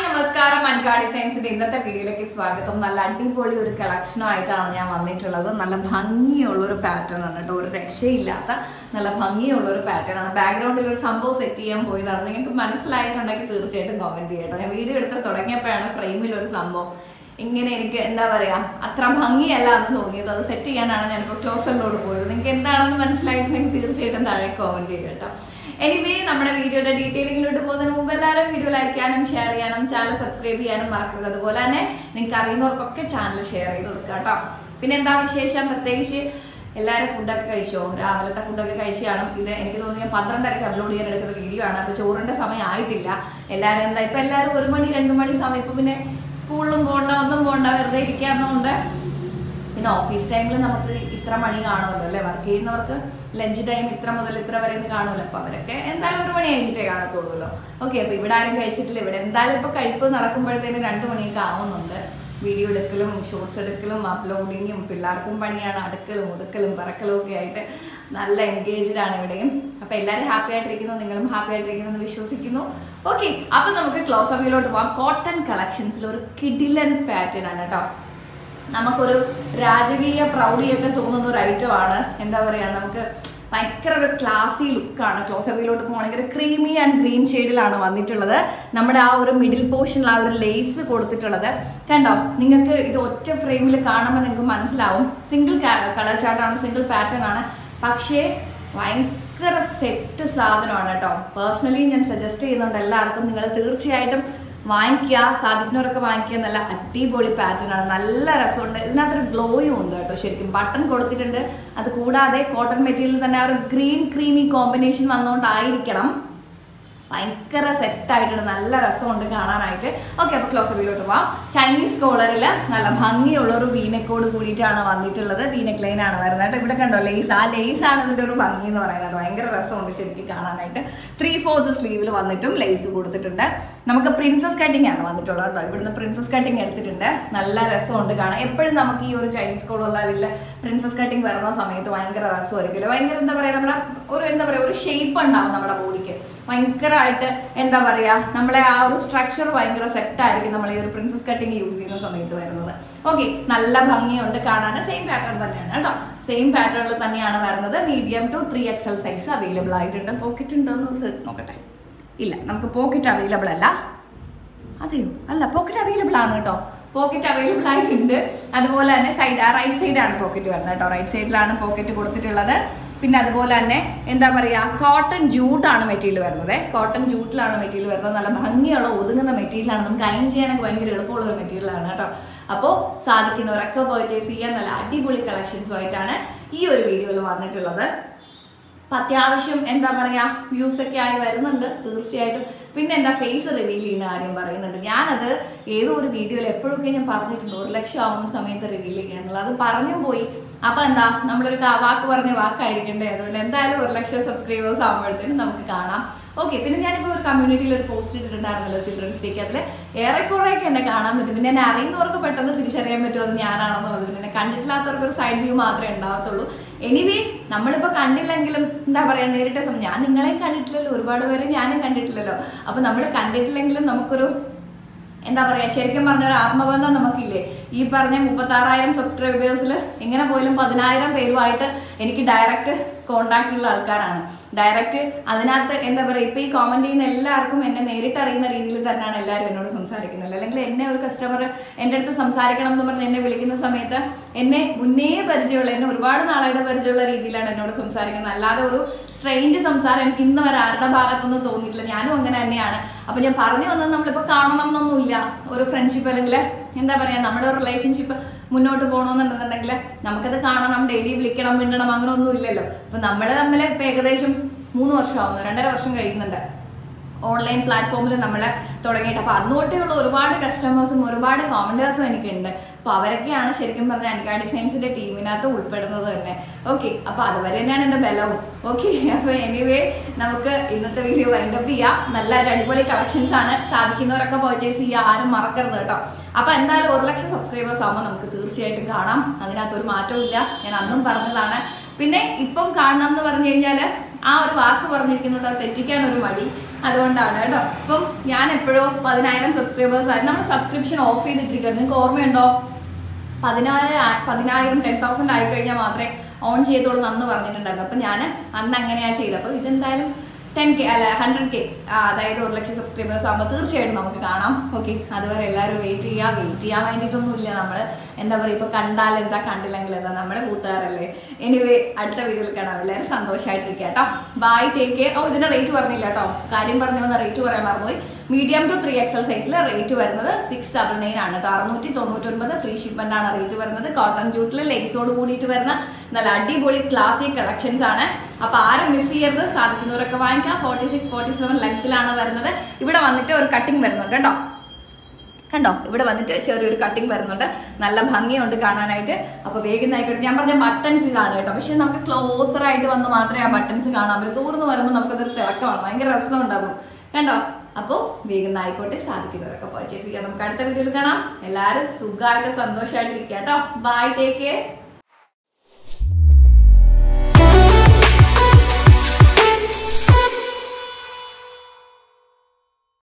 നമസ്കാരം അൻകാടി സയൻസിന്റെ ഇന്നത്തെ വീഡിയോയിലേക്ക് സ്വാഗതം നല്ല അടിപൊളി ഒരു കളക്ഷനുമായിട്ടാണ് ഞാൻ വന്നിട്ടുള്ളത് നല്ല ഭംഗിയുള്ള ഒരു പാറ്റേൺ ആണ് കേട്ടോ ഒരു രക്ഷയില്ലാത്ത നല്ല ഭംഗിയുള്ള ഒരു പാറ്റേൺ ആണ് ബാക്ക്ഗ്രൗണ്ടിൽ ഒരു സംഭവം സെറ്റ് ചെയ്യാൻ പോയതാണ് നിങ്ങൾക്ക് മനസ്സിലായിട്ടുണ്ടെങ്കിൽ തീർച്ചയായിട്ടും കമന്റ് ചെയ്യട്ടോ ഞാൻ വീഡിയോ എടുത്ത് തുടങ്ങിയപ്പോഴാണ് ഫ്രെയിമിൽ ഒരു സംഭവം ഇങ്ങനെ എനിക്ക് എന്താ പറയാ അത്ര ഭംഗിയല്ല എന്ന് തോന്നിയത് അത് സെറ്റ് ചെയ്യാനാണ് ഞാനിപ്പോൾ ക്ലോസറിലോട് പോയത് നിങ്ങൾക്ക് എന്താണെന്ന് മനസ്സിലായിട്ടുണ്ടെങ്കിൽ തീർച്ചയായിട്ടും താഴെ കമന്റ് ചെയ്യും കേട്ടോ എനിവേ നമ്മുടെ വീഡിയോയുടെ ഡീറ്റെയിലിങ്ങിലോട്ട് പോകുന്നതിന് മുമ്പ് എല്ലാവരും വീഡിയോ ലൈക്ക് ചെയ്യാനും ഷെയർ ചെയ്യാനും ചാനൽ സബ്സ്ക്രൈബ് ചെയ്യാനും മറക്കരുത് അതുപോലെ തന്നെ നിങ്ങൾക്ക് അറിയുന്നവർക്കൊക്കെ ചാനൽ ഷെയർ ചെയ്ത് കൊടുക്കുക കേട്ടോ പിന്നെ എന്താ വിശേഷം പ്രത്യേകിച്ച് എല്ലാവരും ഫുഡൊക്കെ കഴിച്ചോ രാവിലത്തെ ഫുഡൊക്കെ കഴിച്ച് കാണും ഇത് എനിക്ക് തോന്നുന്നു ഞാൻ പന്ത്രണ്ടരക്ക് അപ്ലോഡ് ചെയ്യാൻ എടുക്കുന്ന വീഡിയോ ആണ് അപ്പോൾ ചോറിന്റെ സമയം ആയിട്ടില്ല എല്ലാവരും എന്താ ഇപ്പം എല്ലാവരും ഒരു മണി രണ്ട് മണി സമയം ഇപ്പം പിന്നെ സ്കൂളിലും പോകണ്ട ഒന്നും പോകണ്ട വെറുതെ ഇരിക്കാവുന്നതുകൊണ്ട് പിന്നെ ഓഫീസ് ടൈമിൽ നമുക്ക് ഇത്ര മണി കാണുമല്ലോ അല്ലേ വർക്ക് ചെയ്യുന്നവർക്ക് ലഞ്ച് ടൈം ഇത്ര മുതൽ ഇത്ര വരെ ഒന്നും കാണുമല്ലോ അപ്പൊ അവരൊക്കെ എന്തായാലും ഒരു മണി കഴിഞ്ഞിട്ടേ കാണത്തുള്ളൂല്ലോ ഓക്കെ അപ്പൊ ഇവിടെ ആരും കഴിച്ചിട്ടില്ല ഇവിടെ എന്തായാലും ഇപ്പൊ കഴിപ്പ് നടക്കുമ്പോഴത്തേന് രണ്ടു മണിയൊക്കെ ആവുന്നുണ്ട് വീഡിയോ എടുക്കലും ഷോർട്സ് എടുക്കലും അപ്ലോഡിങ്ങും പിള്ളേർക്കും പണിയാണ് അടുക്കലും ഒതുക്കലും പറക്കലും ഒക്കെ ആയിട്ട് നല്ല എൻഗേജ്ഡ് ആണ് ഇവിടെയും അപ്പൊ എല്ലാവരും ഹാപ്പി ആയിട്ടിരിക്കുന്നു നിങ്ങളും ഹാപ്പി ആയിട്ടിരിക്കുന്നു എന്ന് വിശ്വസിക്കുന്നു ഓക്കെ അപ്പൊ നമുക്ക് ക്ലോസ് അവിയിലോട്ട് പോവാം കോട്ടൺ കളക്ഷൻസിൽ ഒരു കിഡിലൻ പാറ്റേൺ ആണ് കേട്ടോ നമുക്കൊരു രാജകീയ പ്രൗഢിയൊക്കെ തോന്നുന്ന ഒരു ഐറ്റം ആണ് എന്താ പറയാ നമുക്ക് ഭയങ്കര ഒരു ക്ലാസി ലുക്കാണ് ക്ലോസ് അവിയിലോട്ട് പോകണമെങ്കിൽ ക്രീമി ആൻഡ് ഗ്രീൻ ഷെയ്ഡിലാണ് വന്നിട്ടുള്ളത് നമ്മുടെ ആ ഒരു മിഡിൽ പോർഷനിൽ ആ ഒരു ലേസ് കൊടുത്തിട്ടുള്ളത് കണ്ടോ നിങ്ങൾക്ക് ഇത് ഒറ്റ ഫ്രെയിമിൽ കാണുമ്പോൾ നിങ്ങൾക്ക് മനസ്സിലാവും സിംഗിൾ കളർ ചാർട്ടാണ് സിംഗിൾ പാറ്റേൺ ആണ് പക്ഷേ ഭയങ്കര സെറ്റ് സാധനമാണ് കേട്ടോ പേഴ്സണലി ഞാൻ സജസ്റ്റ് ചെയ്യുന്നുണ്ട് എല്ലാവർക്കും നിങ്ങൾ തീർച്ചയായിട്ടും വാങ്ങിക്കുക സാധിക്കുന്നവരൊക്കെ വാങ്ങിക്കുക നല്ല അടിപൊളി പാറ്റേൺ ആണ് നല്ല രസമുണ്ട് ഇതിനകത്തൊരു ഗ്ലോയും ഉണ്ട് കേട്ടോ ശരിക്കും ബട്ടൺ കൊടുത്തിട്ടുണ്ട് അത് കൂടാതെ കോട്ടൺ മെറ്റീരിയൽ തന്നെ ആ ഒരു ഗ്രീൻ ക്രീമി കോമ്പിനേഷൻ വന്നുകൊണ്ടായിരിക്കണം ഭയങ്കര സെറ്റ് ആയിട്ടുണ്ട് നല്ല രസമുണ്ട് കാണാനായിട്ട് ഓക്കെ അപ്പൊ ക്ലോസ് അപ്പിലോട്ട് പോവാം ചൈനീസ് കോളറിൽ നല്ല ഭംഗിയുള്ള ഒരു വീനക്കോട് കൂടിയിട്ടാണ് വന്നിട്ടുള്ളത് വീനക്ക് ലൈൻ ആണ് വരുന്നത് കേട്ടോ ഇവിടെ കണ്ടോ ലേസ് ആ ലേസ് ആണ് ഇതിന്റെ ഒരു ഭംഗി എന്ന് പറയുന്നത് ഭയങ്കര രസമുണ്ട് ശരിക്കും കാണാനായിട്ട് ത്രീ ഫോർത്ത് സ്ലീവിൽ വന്നിട്ടും ലേസ് കൊടുത്തിട്ടുണ്ട് നമുക്ക് പ്രിൻസസ് കട്ടിംഗ് ആണ് വന്നിട്ടുള്ളത് കേട്ടോ ഇവിടുന്ന് പ്രിൻസസ് കട്ടിംഗ് എടുത്തിട്ടുണ്ട് നല്ല രസമുണ്ട് കാണാൻ എപ്പോഴും നമുക്ക് ഈ ഒരു ചൈനീസ് കോളറിൽ പ്രിൻസസ് കട്ടിംഗ് വരുന്ന സമയത്ത് ഭയങ്കര രസമായിരിക്കുമല്ലോ ഭയങ്കര എന്താ പറയാ നമ്മുടെ ഒരു എന്താ പറയാ ഒരു ഷേപ്പ് ഉണ്ടാവും നമ്മുടെ ബോഡിക്ക് ഭയങ്കരമായിട്ട് എന്താ പറയാ നമ്മളെ ആ ഒരു സ്ട്രക്ചർ ഭയങ്കര സെറ്റ് ആയിരിക്കും നമ്മൾ ഈ ഒരു പ്രിൻസസ് കട്ടിങ് യൂസ് ചെയ്യുന്ന സമയത്ത് വരുന്നത് ഓക്കെ നല്ല ഭംഗിയുണ്ട് കാണാൻ സെയിം പാറ്റേൺ തന്നെയാണ് കേട്ടോ സെയിം പാറ്റേണിൽ തന്നെയാണ് വരുന്നത് medium to three XL size available ആയിട്ടുണ്ട് പോക്കറ്റ് ഉണ്ടോ എന്ന് നോക്കട്ടെ ഇല്ല നമുക്ക് പോക്കറ്റ് അവൈലബിൾ അല്ല അതെയോ അല്ല പോക്കറ്റ് അവൈലബിൾ ആണ് കേട്ടോ പോക്കറ്റ് അവൈലബിൾ ആയിട്ടുണ്ട് അതുപോലെ തന്നെ സൈഡ് റൈറ്റ് സൈഡാണ് പോക്കറ്റ് വരുന്നത് കേട്ടോ റൈറ്റ് സൈഡിലാണ് പോക്കറ്റ് കൊടുത്തിട്ടുള്ളത് പിന്നെ അതുപോലെ തന്നെ എന്താ പറയുക കോട്ടൺ ജൂട്ടാണ് മെറ്റീരിയൽ വരുന്നത് കോട്ടൺ ജൂട്ടിലാണ് മെറ്റീരിയൽ വരുന്നത് നല്ല ഭംഗിയുള്ള ഒതുങ്ങുന്ന മെറ്റീരിയലാണ് നമുക്ക് അയൺ ചെയ്യാനൊക്കെ ഭയങ്കര എളുപ്പമുള്ള ഒരു മെറ്റീരിയലാണ് കേട്ടോ അപ്പോൾ സാധിക്കുന്നവരൊക്കെ പർച്ചേസ് ചെയ്യാൻ നല്ല അടിപൊളി കളക്ഷൻസുമായിട്ടാണ് ഈ ഒരു വീഡിയോയിൽ വന്നിട്ടുള്ളത് അപ്പം അത്യാവശ്യം എന്താ പറയാ വ്യൂസ് ഒക്കെ ആയി വരുന്നുണ്ട് തീർച്ചയായിട്ടും പിന്നെ എന്താ ഫേസ് റിവീൽ ചെയ്യുന്ന കാര്യം പറയുന്നുണ്ട് ഞാനത് ഏതോ ഒരു വീഡിയോയിൽ എപ്പോഴൊക്കെ ഞാൻ പറഞ്ഞിട്ടുണ്ട് ഒരു ലക്ഷം ആവുന്ന സമയത്ത് റിവീൽ ചെയ്യാനുള്ളത് അത് പറഞ്ഞു പോയി അപ്പൊ എന്താ നമ്മളൊരു കാ- വാക്ക് പറഞ്ഞ വാക്കായിരിക്കണ്ടേ അതുകൊണ്ട് എന്തായാലും ഒരു ലക്ഷം സബ്സ്ക്രൈബേഴ്സ് ആകുമ്പോഴത്തേനും നമുക്ക് കാണാം ഓക്കെ പിന്നെ ഞാനിപ്പോൾ ഒരു കമ്മ്യൂണിറ്റിയിൽ ഒരു പോസ്റ്റ് ഇട്ടിട്ടുണ്ടായിരുന്നല്ലോ ചിൽഡ്രൻസ് ഡേക്ക് അതിൽ ഏറെക്കുറെയൊക്കെ എന്നെ കാണാൻ പറ്റും പിന്നെ എന്നെ അറിയുന്നവർക്ക് പെട്ടെന്ന് തിരിച്ചറിയാൻ പറ്റുമോ അത് ഞാനാണെന്നുള്ളത് പിന്നെ കണ്ടിട്ടില്ലാത്തവർക്ക് ഒരു സൈഡ് വ്യൂ മാത്രമേ ഉണ്ടാകത്തുള്ളൂ എനിവേ നമ്മളിപ്പോൾ കണ്ടില്ലെങ്കിലും എന്താ പറയാ നേരിട്ട സമയം ഞാൻ നിങ്ങളെയും കണ്ടിട്ടില്ലല്ലോ ഒരുപാട് പേരെ ഞാനും കണ്ടിട്ടില്ലല്ലോ അപ്പൊ നമ്മൾ കണ്ടിട്ടില്ലെങ്കിലും നമുക്കൊരു എന്താ പറയാ ശരിക്കും പറഞ്ഞ ഒരു ആത്മബന്ധം നമുക്കില്ലേ ഈ പറഞ്ഞ മുപ്പത്തി ആറായിരം സബ്സ്ക്രൈബേഴ്സിൽ എങ്ങനെ പോലും പതിനായിരം പേരുമായിട്ട് എനിക്ക് ഡയറക്റ്റ് കോണ്ടാക്ട് ഉള്ള ആൾക്കാരാണ് ഡയറക്റ്റ് അതിനകത്ത് എന്താ പറയുക ഇപ്പൊ ഈ കോമന്റ് ചെയ്യുന്ന എല്ലാവർക്കും എന്നെ നേരിട്ട് അറിയുന്ന രീതിയിൽ തന്നെയാണ് എല്ലാവരും എന്നോട് സംസാരിക്കുന്നത് അല്ലെങ്കിൽ എന്നെ ഒരു കസ്റ്റമർ എൻ്റെ അടുത്ത് സംസാരിക്കണം എന്ന് പറഞ്ഞ് എന്നെ വിളിക്കുന്ന സമയത്ത് എന്നെ മുന്നേ പരിചയമുള്ള എന്നെ ഒരുപാട് നാളായിട്ട് പരിചയമുള്ള രീതിയിലാണ് എന്നോട് സംസാരിക്കുന്നത് അല്ലാതെ ഒരു സ്ട്രെയിഞ്ച് സംസാരം എനിക്ക് ഇന്ന് വരെ ആരുടെ ഭാഗത്തൊന്നും തോന്നിയിട്ടില്ല ഞാനും അങ്ങനെ തന്നെയാണ് അപ്പൊ ഞാൻ പറഞ്ഞു വന്നത് നമ്മളിപ്പോ കാണണം എന്നൊന്നുമില്ല ഒരു ഫ്രണ്ട്ഷിപ്പ് അല്ലെങ്കിൽ എന്താ പറയാ നമ്മുടെ ഒരു റിലേഷൻഷിപ്പ് മുന്നോട്ട് പോകണമെന്നുണ്ടെന്നുണ്ടെങ്കിൽ നമുക്കത് കാണണം ഡെയിലി വിളിക്കണം മിണ്ടണം അങ്ങനെ ഒന്നും ഇല്ലല്ലോ അപ്പൊ നമ്മള് തമ്മിൽ ഇപ്പൊ ഏകദേശം മൂന്ന് വർഷമാവുന്നു രണ്ടര വർഷം കഴിയുന്നുണ്ട് ഓൺലൈൻ പ്ലാറ്റ്ഫോമിൽ നമ്മൾ തുടങ്ങിയിട്ട് അപ്പൊ അന്ന് തൊട്ടേയുള്ള ഒരുപാട് കസ്റ്റമേഴ്സും ഒരുപാട് കോമന്റേഴ്സും എനിക്കുണ്ട് അപ്പൊ അവരൊക്കെയാണ് ശരിക്കും പറഞ്ഞ അനിക ഡിസൈൻസിന്റെ ടീമിനകത്ത് ഉൾപ്പെടുന്നത് തന്നെ ഓക്കെ അപ്പൊ അതുവരെ തന്നെയാണ് എന്റെ ബലവും ഓക്കെ അപ്പൊ എനിവേ നമുക്ക് ഇന്നത്തെ വീഡിയോ വൈൻഡപ്പ് ചെയ്യാം നല്ല ഒരു അടിപൊളി കളക്ഷൻസ് ആണ് സാധിക്കുന്നവരൊക്കെ പർച്ചേസ് ചെയ്യുക ആരും മറക്കരുത് കേട്ടോ അപ്പൊ എന്തായാലും ഒരു ലക്ഷം സബ്സ്ക്രൈബേഴ്സ് ആകുമ്പോൾ നമുക്ക് തീർച്ചയായിട്ടും കാണാം അതിനകത്ത് ഒരു മാറ്റവും ഇല്ല ഞാൻ അന്നും പറഞ്ഞതാണ് പിന്നെ ഇപ്പം കാണണം എന്ന് പറഞ്ഞു കഴിഞ്ഞാൽ ആ ഒരു വാക്ക് പറഞ്ഞിരിക്കുന്നുണ്ട് അത് തെറ്റിക്കാൻ ഒരു മടി അതുകൊണ്ടാണ് കേട്ടോ അപ്പം ഞാൻ എപ്പോഴും പതിനായിരം സബ്സ്ക്രൈബേഴ്സ് ആയി നമ്മൾ സബ്സ്ക്രിപ്ഷൻ ഓഫ് ചെയ്തിട്ടിരിക്കുന്നത് നിങ്ങൾക്ക് ഓർമ്മയുണ്ടോ പതിനായിരം ആ- പതിനായിരം ടെൻ തൗസൻഡ് ആയി കഴിഞ്ഞാൽ മാത്രമേ ഓൺ ചെയ്തോളൂ എന്ന് പറഞ്ഞിട്ടുണ്ടായിരുന്നു അപ്പം ഞാൻ അന്ന് അങ്ങനെയാ ചെയ്തത് അപ്പോൾ ഇതെന്തായാലും ടെൻ കെ അല്ല ഹൺഡ്രഡ് കെ അതായത് ഒരു ലക്ഷം സബ്സ്ക്രൈബേഴ്സ് ആകുമ്പോൾ തീർച്ചയായിട്ടും നമുക്ക് കാണാം ഓക്കെ അതുവരെ എല്ലാവരും വെയിറ്റ് ചെയ്യുക വെയിറ്റ് ചെയ്യാൻ വേണ്ടിയിട്ടൊന്നും ഇല്ല നമ്മൾ എന്താ പറയുക ഇപ്പോൾ കണ്ടാൽ എന്താ കണ്ടില്ലെങ്കിൽ എന്താ നമ്മളെ കൂട്ടുകാരല്ലേ എനിവേ അടുത്ത വീഡിയോയിൽ കാണാം എല്ലാവരും സന്തോഷമായിട്ടിരിക്കുക കേട്ടോ ബൈ ടേക്ക് കെയർ ഓ ഇതിന്റെ റേറ്റ് പറഞ്ഞില്ല കേട്ടോ കാര്യം പറഞ്ഞു വന്ന റേറ്റ് പറയാൻ മറന്നുപോയി മീഡിയം ടു ത്രീ എക്സൽ സൈസിൽ റേറ്റ് വരുന്നത് സിക്സ് ഡബിൾ നയൻ ആണ് കേട്ടോ അറുന്നൂറ്റി തൊണ്ണൂറ്റൊൻപത് ഫ്രീ ഷിപ്മെന്റ് ആണ് റേറ്റ് വരുന്നത് കോട്ടൺ ജൂട്ടിൽ ലേസോട് കൂടിയിട്ട് വരുന്ന നല്ല അടിപൊളി ക്ലാസിക് കളക്ഷൻസ് ആണ് അപ്പൊ ആരും മിസ് ചെയ്യരുത് സാധിക്കുന്നവരൊക്കെ വാങ്ങിക്കാം ഫോർട്ടി സിക്സ് ഫോർട്ടി സെവൻ ലെങ്ത്തിലാണ് വരുന്നത് ഇവിടെ വന്നിട്ട് ഒരു കട്ടിങ് വരുന്നുണ്ട് കേട്ടോ കണ്ടോ ഇവിടെ വന്നിട്ട് ചെറിയൊരു കട്ടിങ് വരുന്നുണ്ട് നല്ല ഭംഗിയുണ്ട് കാണാനായിട്ട് അപ്പൊ വേഗം ആയിക്കോട്ടെ ഞാൻ പറഞ്ഞ ബട്ടൺസ് കാണും കേട്ടോ പക്ഷെ നമുക്ക് ക്ലോസർ ആയിട്ട് വന്ന് മാത്രമേ ആ ബട്ടൺസ് കാണാൻ പറ്റൂ ദൂർന്ന് വരുമ്പോൾ നമുക്കതൊരു തിളക്കമാണ് ഭയങ്കര രസമുണ്ടാകും കണ്ടോ അപ്പോൾ വേഗം ആയിക്കോട്ടെ സാധിക്കുന്നവരൊക്കെ പർച്ചേസ് ചെയ്യാം നമുക്ക് അടുത്ത വീഡിയോയിൽ കാണാം എല്ലാവരും സുഖമായിട്ട് സന്തോഷമായിട്ട് ഇരിക്കുക കേട്ടോ ബൈ ടേക്ക് കെയർ